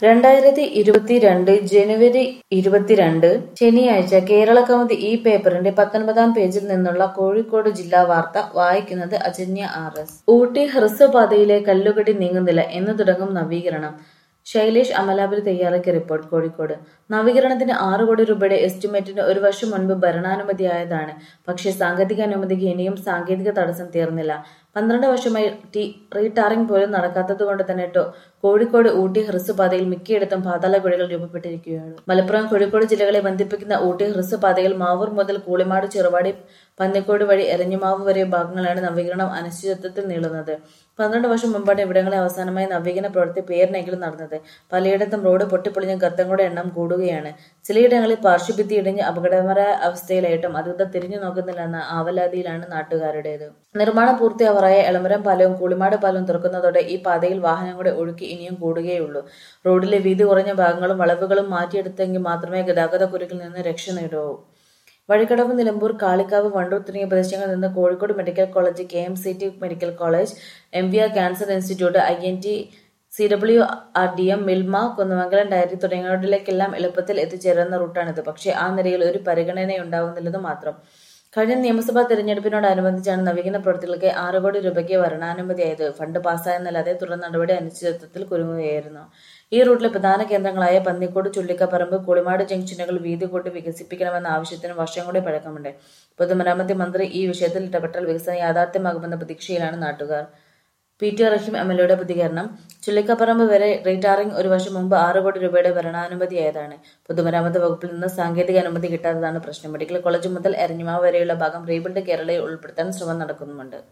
രണ്ടായിരത്തി ഇരുപത്തിരണ്ട് ജനുവരി ഇരുപത്തിരണ്ട് ശനിയാഴ്ച കേരളകൗമുദി ഈ പേപ്പറിന്റെ പത്തൊൻപതാം പേജിൽ നിന്നുള്ള കോഴിക്കോട് ജില്ലാ വാർത്ത വായിക്കുന്നത് അജന്യ ആർ എസ്. ഊട്ടി ഹ്രസ്വപാതയിലെ കല്ലുകടി നീങ്ങുന്നില്ല എന്ന് തുടങ്ങും നവീകരണം ശൈലേഷ് അമലാപുരി തയ്യാറാക്കിയ റിപ്പോർട്ട് കോഴിക്കോട് നവീകരണത്തിന് ആറ് കോടി രൂപയുടെ എസ്റ്റിമേറ്റിന് ഒരു വർഷം മുൻപ് ഭരണാനുമതിയായതാണ് പക്ഷേ സാങ്കേതിക അനുമതിക്ക് ഇനിയും സാങ്കേതിക തടസ്സം തീർന്നില്ല പന്ത്രണ്ട് വർഷമായി ടി റീടാറിംഗ് പോലും നടക്കാത്തതുകൊണ്ട് തന്നെ ടോ കോഴിക്കോട് ഊട്ടി ഹ്രസ്വപാതയിൽ മിക്കയിടത്തും പാതാളക്കുഴികൾ രൂപപ്പെട്ടിരിക്കുകയാണ് മലപ്പുറം കോഴിക്കോട് ജില്ലകളെ ബന്ധിപ്പിക്കുന്ന ഊട്ടി ഹ്രസ്വപാതയിൽ മാവൂർ മുതൽ കൂളിമാട് ചെറുവാടി പന്നിക്കോട് വഴി എരഞ്ഞിമാവ് വരെ ഭാഗങ്ങളാണ് നവീകരണം അനിശ്ചിതത്വത്തിൽ നീളുന്നത് പന്ത്രണ്ട് വർഷം മുമ്പാണ് ഇവിടങ്ങളിൽ അവസാനമായി നവീകരണ പ്രവൃത്തി പേരിനെങ്കിലും നടന്നത് പലയിടത്തും റോഡ് പൊട്ടിപ്പൊളിഞ്ഞ ഗർത്തങ്ങളുടെ എണ്ണം കൂടുകയാണ് ചിലയിടങ്ങളിൽ പാർശ്വഭിത്തി ഇടിഞ്ഞ് അപകടകരമായ അവസ്ഥയിലായിട്ടും അധികൃതർ തിരിഞ്ഞു നോക്കുന്നില്ലെന്ന ആവലാതിയിലാണ് നാട്ടുകാരുടേത് നിർമ്മാണം പൂർത്തിയാവാറായ എളമരം പാലവും കൂളിമാട് പാലവും തുറക്കുന്നതോടെ ഈ പാതയിൽ വാഹനങ്ങളുടെ ഒഴുക്ക് ഇനിയും കൂടുകയുള്ളൂ റോഡിലെ വീതി കുറഞ്ഞ ഭാഗങ്ങളും വളവുകളും മാറ്റിയെടുത്തെങ്കിൽ മാത്രമേ ഗതാഗത കുരുക്കിൽ നിന്ന് രക്ഷ നേടൂ വഴിക്കടവ് നിലമ്പൂർ കാളിക്കാവ് വണ്ടൂർ തുടങ്ങിയ പ്രദേശങ്ങളിൽ നിന്ന് Kozhikode medical college K M C T medical college M V R cancer institute I N T C W R D M Milma Kunnamangalam dairy തുടങ്ങിയവരിലേക്കെല്ലാം എളുപ്പത്തിൽ എത്തിച്ചേരുന്ന റൂട്ടാണിത് പക്ഷേ ആ നിരയിൽ ഒരു പരിഗണനയുണ്ടാവുന്നില്ലെന്ന് മാത്രം കഴിഞ്ഞ നിയമസഭാ തെരഞ്ഞെടുപ്പിനോടനുബന്ധിച്ചാണ് നവീകരണ പ്രവൃത്തികൾക്ക് ആറ് കോടി രൂപയ്ക്ക് ഭരണാനുമതിയായത് ഫണ്ട് പാസ്സായെന്നല്ലാതെ തുടർ നടപടി അനിശ്ചിതത്വത്തിൽ കുരുങ്ങുകയായിരുന്നു ഈ റൂട്ടിലെ പ്രധാന കേന്ദ്രങ്ങളായ പന്നിക്കോട് ചുള്ളിക്കപ്പറമ്പ് കുളിമാട് ജംഗ്ഷനുകൾ വീതി കൂട്ടി വികസിപ്പിക്കണമെന്ന ആവശ്യത്തിന് വർഷം കൂടി പഴക്കമുണ്ട് പൊതുമരാമത്ത് മന്ത്രി ഈ വിഷയത്തിൽ ഇടപെട്ടാൽ വികസനം യാഥാർത്ഥ്യമാകുമെന്ന പ്രതീക്ഷയിലാണ് നാട്ടുകാർ P T Rahim M L എയുടെ പ്രതികരണം ചുള്ളിക്കപ്പറമ്പ് വരെ റീടാറിംഗ് ഒരു വർഷം മുമ്പ് ആറ് കോടി രൂപയുടെ ഭരണാനുമതിയായതാണ് പൊതുമരാമത്ത് വകുപ്പിൽ നിന്ന് സാങ്കേതിക അനുമതി കിട്ടാത്തതാണ് പ്രശ്നം മെഡിക്കൽ കോളേജ് മുതൽ എരഞ്ഞിമാവ് വരെയുള്ള ഭാഗം റീബിൽഡ് കേരളയിൽ ഉൾപ്പെടുത്താൻ ശ്രമം നടക്കുന്നുമുണ്ട്